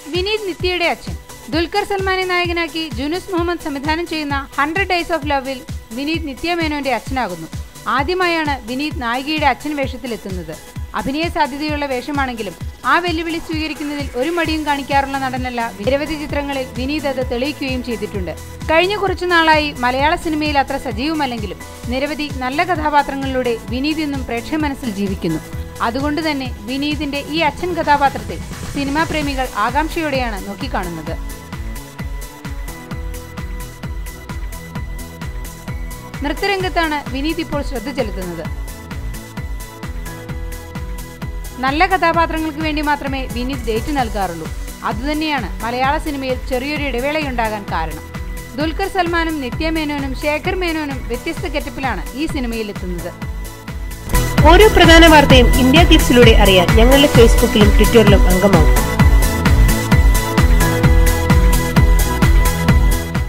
വിനീത് നിത്യയുടെ അച്ഛൻ ദുൽഖർ സൽമാനെ നായകനാക്കി ജുനൂസ് മുഹമ്മദ് സംവിധാനം ചെയ്യുന്ന ഹൺഡ്രഡ് ഡേയ്സ് ഓഫ് ലവിൽ വിനീത് നിത്യ മേനോന്റെ അച്ഛനാകുന്നു ആദ്യമായാണ് വിനീത് നായികയുടെ അച്ഛൻ വേഷത്തിലെത്തുന്നത് അഭിനയ സാധ്യതയുള്ള വേഷമാണെങ്കിലും ആ വെല്ലുവിളി സ്വീകരിക്കുന്നതിൽ ഒരു മടിയും കാണിക്കാറുള്ള നടനല്ല നിരവധി ചിത്രങ്ങളിൽ വിനീത് അത് തെളിയിക്കുകയും ചെയ്തിട്ടുണ്ട് കഴിഞ്ഞ കുറച്ചു നാളായി മലയാള സിനിമയിൽ അത്ര സജീവമല്ലെങ്കിലും നിരവധി നല്ല കഥാപാത്രങ്ങളിലൂടെ വിനീത് ഇന്നും പ്രേക്ഷക മനസ്സിൽ ജീവിക്കുന്നു അതുകൊണ്ട് തന്നെ വിനീതിന്റെ ഈ അച്ഛൻ കഥാപാത്രത്തെ സിനിമാ പ്രേമികൾ ആകാംക്ഷയോടെയാണ് നോക്കിക്കാണുന്നത് നൃത്തരംഗത്താണ് വിനീത് ഇപ്പോൾ ശ്രദ്ധ ചെലുത്തുന്നത് നല്ല കഥാപാത്രങ്ങൾക്ക് വേണ്ടി മാത്രമേ വിനീത് ഡേറ്റ് നൽകാറുള്ളൂ അതുതന്നെയാണ് മലയാള സിനിമയിൽ ചെറിയൊരു ഇടവേളയുണ്ടാകാൻ കാരണം ദുൽഖർ സൽമാനും നിത്യ മേനോനും ശേഖർ മേനോനും വ്യത്യസ്ത ഗെറ്റപ്പിലാണ് ഈ സിനിമയിൽ എത്തുന്നത് ഓരോ പ്രധാന വാർത്തയും ഇന്ത്യ ക്ലിപ്സിലൂടെ അറിയാൻ ഞങ്ങളുടെ ഫേസ്ബുക്കിലും ട്വിറ്ററിലും അംഗമാകും